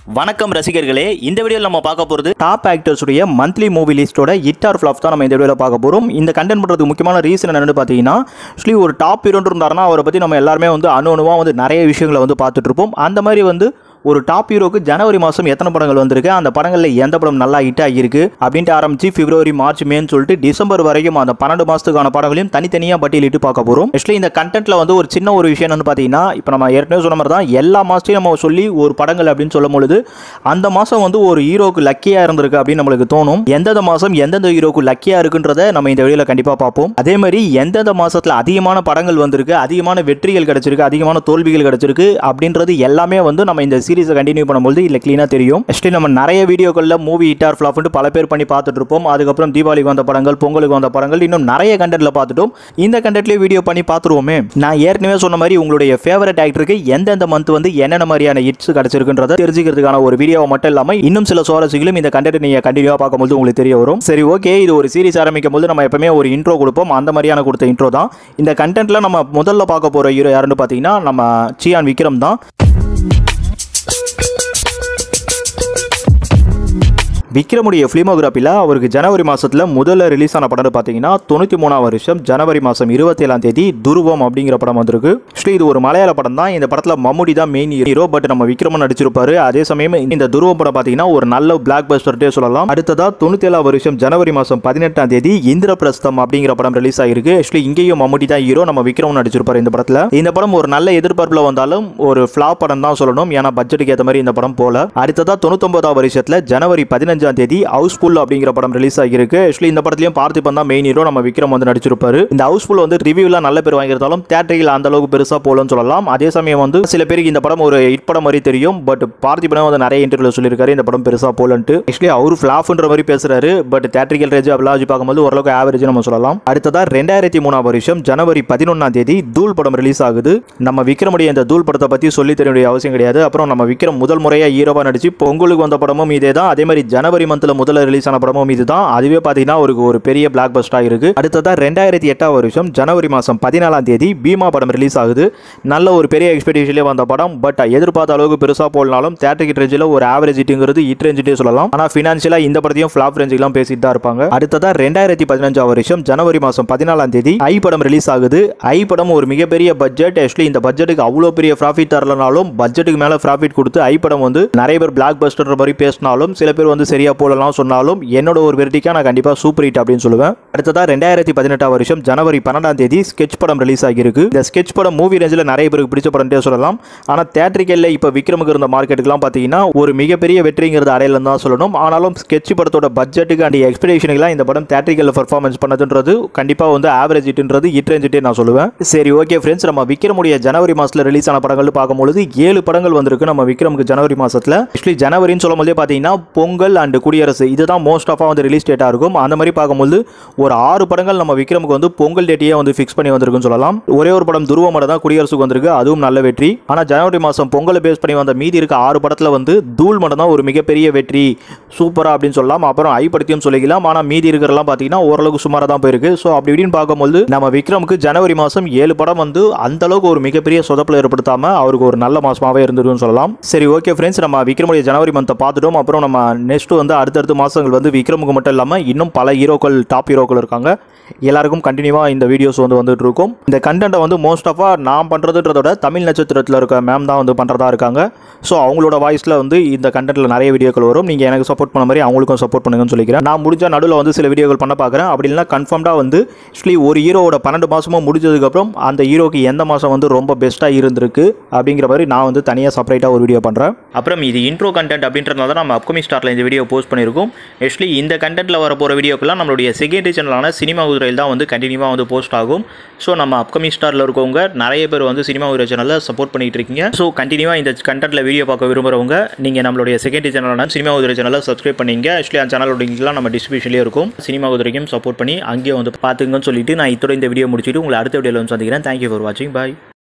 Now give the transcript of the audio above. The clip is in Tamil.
வணக்கம் ரசிகர்களே இந்த வீடியோவில் நம்ம பார்க்க போகிறது டாப் ஆக்டர்ஸுடைய மந்த்லி மூவி லிஸ்ட்டோட ஹிட் ஆர் ஃப்ளாப் தான் நம்ம இந்த வீடியோவில் பார்க்க போகிறோம் இந்த கண்டென்ட் பண்ணுறதுக்கு முக்கியமான ரீசன் என்னன்னு பார்த்தீங்கன்னா ஆக்சுவலி ஒரு டாப் ஹீரோன்னு இருந்தாருன்னா அவரை பற்றி நம்ம எல்லாருமே வந்து அணு அணுவாக வந்து நிறைய விஷயங்களை வந்து பார்த்துட்டு இருப்போம் அந்த மாதிரி வந்து ஒரு டாப் ஹீரோக்கு ஜனவரி மாதம் எத்தனை படங்கள் வந்திருக்கு அந்த படங்களில் எந்த படம் நல்லா ஹிட் ஆகியிருக்கு அப்படின்ட்டு ஆரம்பிச்சு பிப்ரவரி மார்ச் மேன்னு சொல்லிட்டு டிசம்பர் வரைக்கும் அந்த பன்னெண்டு மாதத்துக்கான படங்களையும் தனித்தனியாக பட்டியலிட்டு பார்க்க போகிறோம் ஆக்சுவலி இந்த கண்டென்ட்டில் வந்து ஒரு சின்ன ஒரு விஷயம் என்னன்னு பார்த்தீங்கன்னா இப்போ நம்ம ஏற்கனவே சொன்ன மாதிரி தான் எல்லா மாதத்தையும் நம்ம சொல்லி ஒரு படங்கள் அப்படின்னு சொல்லும் பொழுது அந்த மாதம் வந்து ஒரு ஹீரோக்கு லக்கியாக இருந்திருக்கு அப்படின்னு நம்மளுக்கு தோணும் எந்தெந்த மாதம் எந்தெந்த ஹீரோக்கு லக்கியாக இருக்குன்றத நம்ம இந்த வீடியோவில் கண்டிப்பாக பார்ப்போம் அதே மாதிரி எந்தெந்த மாதத்தில் அதிகமான படங்கள் வந்திருக்கு அதிகமான வெற்றிகள் கிடைச்சிருக்கு அதிகமான தோல்விகள் கிடைச்சிருக்கு அப்படின்றது எல்லாமே வந்து நம்ம இந்த சீரிஸை கண்டினியூ பண்ணும்போது இல்லை க்ளீனாக தெரியும் ஆக்சுவலி நம்ம நிறைய வீடியோக்களில் மூவி ஹிட் ஆர் ஃப்ளாப்னு பல பேர் பண்ணி பார்த்துட்டு இருப்போம் அதுக்கப்புறம் தீபாவளிக்கு வந்த படங்கள் பொங்கலுக்கு வந்த படங்கள் இன்னும் நிறைய கண்டென்ட்ல பார்த்துட்டோம் இந்த கண்டென்ட்லேயே வீடியோ பண்ணி பார்த்துருவோமே நான் ஏற்கனவே சொன்ன மாதிரி உங்களுடைய ஃபேவரட் ஆக்டருக்கு எந்தெந்த மந்த் வந்து என்னென்ன மாதிரியான ஹிட்ஸ் கிடைச்சிருக்குன்றத தெரிஞ்சுக்கிறதுக்கான ஒரு வீடியோவை மட்டும் இல்லாமல் இன்னும் சில சுவாரஸ்யங்களும் இந்த கண்டென்ட் நீங்கள் கண்டினியூவாக பார்க்கும்போது உங்களுக்கு தெரிய வரும் சரி ஓகே இது ஒரு சீரிஸ் ஆரம்பிக்கும் போது நம்ம எப்பவுமே ஒரு இன்ட்ரோ கொடுப்போம் அந்த மாதிரியான கொடுத்த இன்ட்ரோ தான் இந்த கண்டென்ட்ல நம்ம முதல்ல பார்க்க போகிற ஹீரோ யாருன்னு பார்த்தீங்கன்னா நம்ம சியான் விக்ரம் தான் விக்ரமுடைய ஃபிலிமோகிராஃபியில் அவருக்கு ஜனவரி மாதத்தில் முதல்ல ரிலீஸ் ஆன படம் பார்த்தீங்கன்னா தொண்ணூற்றி மூணாம் வருஷம் ஜனவரி மாதம் இருபத்தேழாம் தேதி துருவம் அப்படிங்கிற படம் வந்திருக்கு ஆக்சுவலி இது ஒரு மலையாள படம் தான் இந்த படத்தில் மம்முடி தான் மெயின் ஹீரோ பட் நம்ம விக்ரமன் நடிச்சிருப்பாரு அதே சமயம் இந்த துருவம் படம் பார்த்தீங்கன்னா ஒரு நல்ல பிளாக் பஸ்டர்ட்டே சொல்லலாம் அடுத்ததா தொண்ணூற்றி ஏழாம் வருஷம் ஜனவரி மாதம் பதினெட்டாம் தேதி இந்திரபிரஸ்தம் அப்படிங்கிற படம் ரிலீஸ் ஆகிருக்கு ஆக்சுவலி இங்கேயும் மம்முடி தான் ஹீரோ நம்ம விக்ரமன் நடிச்சிருப்பாரு இந்த படத்தில் இந்த படம் ஒரு நல்ல எதிர்பார்ப்பில் வந்தாலும் ஒரு ஃப்ளாப் படம் தான் சொல்லணும் ஏன்னா பட்ஜெட்டுக்கு ஏற்ற மாதிரி இந்த படம் போல அடுத்ததா தொண்ணூத்தொன்பதாம் வருஷத்தில் ஜனவரி பதினஞ்சாம் தேதி ஹவுஸ்ஃபுல் அப்படிங்கிற படம் ரிலீஸ் ஆகியிருக்கு ஆக்சுவலி இந்த படத்துலயும் பார்த்திபன் தான் மெயின் ஹீரோ நம்ம விக்ரம் வந்து நடிச்சிருப்பாரு இந்த ஹவுஸ்ஃபுல் வந்து ரிவ்யூலாம் நல்ல பேர் வாங்கியிருந்தாலும் தேட்டரில் அந்த அளவுக்கு பெருசா போலன்னு சொல்லலாம் அதே சமயம் வந்து சில பேருக்கு இந்த படம் ஒரு ஹிட் படம் மாதிரி தெரியும் பட் பார்த்திபனும் வந்து நிறைய இன்டர்வியூல சொல்லியிருக்காரு இந்த படம் பெருசா போலன்ட்டு ஆக்சுவலி அவர் ஃபிளாஃப்ன்ற மாதிரி பேசுறாரு பட் தேட்டரிக்கல் ரேஜ் அப்படிலாம் வச்சு பார்க்கும்போது ஓரளவுக்கு ஆவரேஜ் நம்ம சொல்லலாம் அடுத்ததா ரெண்டாயிரத்தி மூணாம் வருஷம் ஜனவரி பதினொன்னாம் தேதி தூள் படம் ரிலீஸ் ஆகுது நம்ம விக்ரமுடைய இந்த தூள் படத்தை பத்தி சொல்லி தெரிய வேண்டிய அவசியம் கிடையாது அப்புறம் நம்ம விக்ரம் முதல் முறையா ஹீரோவா நடிச்சு பொங்கலுக்கு வந்த படமும் இதே தான் அதே மாதிரி ஜனவரி மந்த்ல முதல்ல ரிலீஸ் ஆன படமும் இதுதான் அதுவே பார்த்தீங்கன்னா ஒரு ஒரு பெரிய பிளாக் பஸ்டாக இருக்கு அடுத்ததா ரெண்டாயிரத்தி எட்டாம் வருஷம் ஜனவரி மாதம் பதினாலாம் தேதி பீமா படம் ரிலீஸ் ஆகுது நல்ல ஒரு பெரிய எக்ஸ்பெக்டேஷன்லேயே வந்த படம் பட் எதிர்பார்த்த அளவுக்கு பெருசாக போடனாலும் தேட்டருக்கு ரேஞ்சில் ஒரு ஆவரேஜ் ஹிட்டுங்கிறது ஹிட் ரேஞ்சிட்டே சொல்லலாம் ஆனால் ஃபினான்ஷியலாக இந்த படத்தையும் ஃபிளாப் ரேஞ்சுலாம் பேசிட்டு தான் இருப்பாங்க அடுத்ததா ரெண்டாயிரத்தி பதினஞ்சாம் வருஷம் ஜனவரி மாதம் பதினாலாம் தேதி ஐ படம் ரிலீஸ் ஆகுது ஐ படம் ஒரு மிகப்பெரிய பட்ஜெட் ஆக்சுவலி இந்த பட்ஜெட்டுக்கு அவ்வளோ பெரிய ப்ராஃபிட் தரலனாலும் பட்ஜெட்டுக்கு மேலே ப்ராஃபிட் கொடுத்து ஐ படம் வந்து நிறைய பேர் பிளாக் பஸ்டர் மாதிரி பேசினாலும் சில பேர் வந்து சரியா போடலாம் சொன்னாலும் என்னோட ஒரு வெரைட்டிக்காக நான் கண்டிப்பாக சூப்பர் ஹிட் அப்படின்னு சொல்லுவேன் அடுத்ததா ரெண்டாயிரத்தி பதினெட்டாம் வருஷம் ஜனவரி பன்னெண்டாம் தேதி ஸ்கெச் படம் ரிலீஸ் ஆகியிருக்கு இந்த ஸ்கெச் படம் மூவி ரேஞ்சில் நிறைய பேருக்கு பிடிச்ச படம்ட்டே சொல்லலாம் ஆனால் தேட்டரிக்கல்ல இப்போ விக்ரமுக்கு இருந்த மார்க்கெட்டுக்குலாம் பார்த்தீங்கன்னா ஒரு மிகப்பெரிய வெற்றிங்கிறது அடையலம் தான் சொல்லணும் ஆனாலும் ஸ்கெச் படத்தோட பட்ஜெட்டுக்கு அண்ட் எக்ஸ்பெக்டேஷனுக்குலாம் இந்த படம் தேட்டரிக்கல்ல பர்ஃபார்மன்ஸ் பண்ணதுன்றது கண்டிப்பாக வந்து ஆவரேஜ் ஹிட்ன்றது ஹிட் ரேஞ்சிட்டே நான் சொல்லுவேன் சரி ஓகே ஃப்ரெண்ட்ஸ் நம்ம விக்ரமுடைய ஜனவரி மாதத்தில் ரிலீஸ் ஆன படங்கள் பார்க்கும்பொழுது ஏழு படங்கள் வந்திருக்கு நம்ம விக்ரமுக்கு ஜனவரி மாதத்தில் ஆக்சுவலி ஜனவரின்னு சொல்லும் போதே பார்த்தீங்கன்னா பொங்கல் அண்ட் குடியரசு இதுதான் மோஸ்ட் ஆஃபாக வந்து ரிலீஸ் டேட்டாக இருக்கும் அந்த மாதிரி பார்க்கும்போது ஒரு ஆறு படங்கள் நம்ம விக்ரமுக்கு வந்து பொங்கல் டேட்டையே வந்து ஃபிக்ஸ் பண்ணி வந்திருக்குன்னு சொல்லலாம் ஒரே ஒரு படம் துருவ மடம் தான் குடியரசுக்கு வந்திருக்கு அதுவும் நல்ல வெற்றி ஆனால் ஜனவரி மாதம் பொங்கலை பேஸ் பண்ணி வந்த மீதி இருக்க ஆறு படத்தில் வந்து தூள் மடம் தான் ஒரு மிகப்பெரிய வெற்றி சூப்பராக அப்படின்னு சொல்லலாம் அப்புறம் ஐ படத்தையும் சொல்லிக்கலாம் ஆனால் மீதி இருக்கிறலாம் பார்த்தீங்கன்னா ஓரளவுக்கு சுமாராக தான் போயிருக்கு ஸோ அப்படி இப்படின்னு பார்க்கும்போது நம்ம விக்ரமுக்கு ஜனவரி மாதம் ஏழு படம் வந்து அந்த அளவுக்கு ஒரு மிகப்பெரிய சொதப்பில் ஏற்படுத்தாம அவருக்கு ஒரு நல்ல மாசமாவே இருந்திருக்குன்னு சொல்லலாம் சரி ஓகே ஃப்ரெண்ட்ஸ் நம்ம விக்ரமுடைய ஜனவரி மந்த்தை பார்த்துட்டோம் அப்புறம் நம்ம நெக்ஸ்ட் வந்து அடுத்தடுத்த மாதங்கள் வந்து விக்ரமுக்கு மட்டும் இல்லாமல் இன்னும் பல ஹீரோக்கள் டாப் ஹீரோக்கள் இருக்காங்க எல்லாருக்கும் கண்டினியூவாக இந்த வீடியோஸ் வந்து வந்துட்டு இருக்கும் இந்த கண்டென்ட்டை வந்து மோஸ்ட் ஆஃபாக நான் பண்ணுறதுன்றத விட தமிழ் நட்சத்திரத்தில் இருக்க மேம் தான் வந்து பண்ணுறதா இருக்காங்க ஸோ அவங்களோட வாய்ஸில் வந்து இந்த கண்டென்ட்டில் நிறைய வீடியோக்கள் வரும் நீங்கள் எனக்கு சப்போர்ட் பண்ண மாதிரி அவங்களுக்கும் சப்போர்ட் பண்ணுங்கன்னு சொல்லிக்கிறேன் நான் முடிஞ்ச நடுவில் வந்து சில வீடியோக்கள் பண்ண பார்க்குறேன் அப்படி இல்லைனா கன்ஃபார்ம்டாக வந்து ஆக்சுவலி ஒரு ஹீரோவோட பன்னெண்டு மாதமும் முடிஞ்சதுக்கப்புறம் அந்த ஹீரோக்கு எந்த மாதம் வந்து ரொம்ப பெஸ்ட்டாக இருந்திருக்கு அப்படிங்கிற மாதிரி நான் வந்து தனியாக செப்பரேட்டாக ஒரு வீடியோ பண்ணுறேன் அப்புறம் இது இன்ட்ரோ கண்டென்ட் அப்படின்றதுனால தான் நம்ம அப்கமிங் ஸ்டார்ட்டில் இந்த வீடியோ போஸ்ட் பண்ணியிருக்கோம் ஆக்சுவலி இந்த கண்டென்ட்டில் வர போகிற வீடியோக்கெல்லாம் நம்மளுடைய செகண்டரி சேனலான சினிமா குதிரையில் தான் வந்து கண்டினியூவாக வந்து போஸ்ட் ஆகும் ஸோ நம்ம அப்கமிங் ஸ்டாரில் இருக்கவங்க நிறைய பேர் வந்து சினிமா குதிரை சேனலில் சப்போர்ட் பண்ணிட்டு இருக்கீங்க ஸோ கண்டினியூவாக இந்த கண்டென்ட்டில் வீடியோ பார்க்க விரும்புகிறவங்க நீங்கள் நம்மளுடைய செகண்டரி சேனலான சினிமா குதிரை சேனலை சப்ஸ்கிரைப் பண்ணிங்க ஆக்சுவலி அந்த சேனலோட லிங்க்லாம் நம்ம டிஸ்கிரிப்ஷன்லேயே இருக்கும் சினிமா குதிரைக்கும் சப்போர்ட் பண்ணி அங்கேயே வந்து பார்த்துங்கன்னு சொல்லிட்டு நான் இதோட இந்த வீடியோ முடிச்சுட்டு உங்களை அடுத்த வீடியோவில் வந்து சந்திக்கிறேன் தேங்க்யூ ஃபார் வாட்சிங் பாய்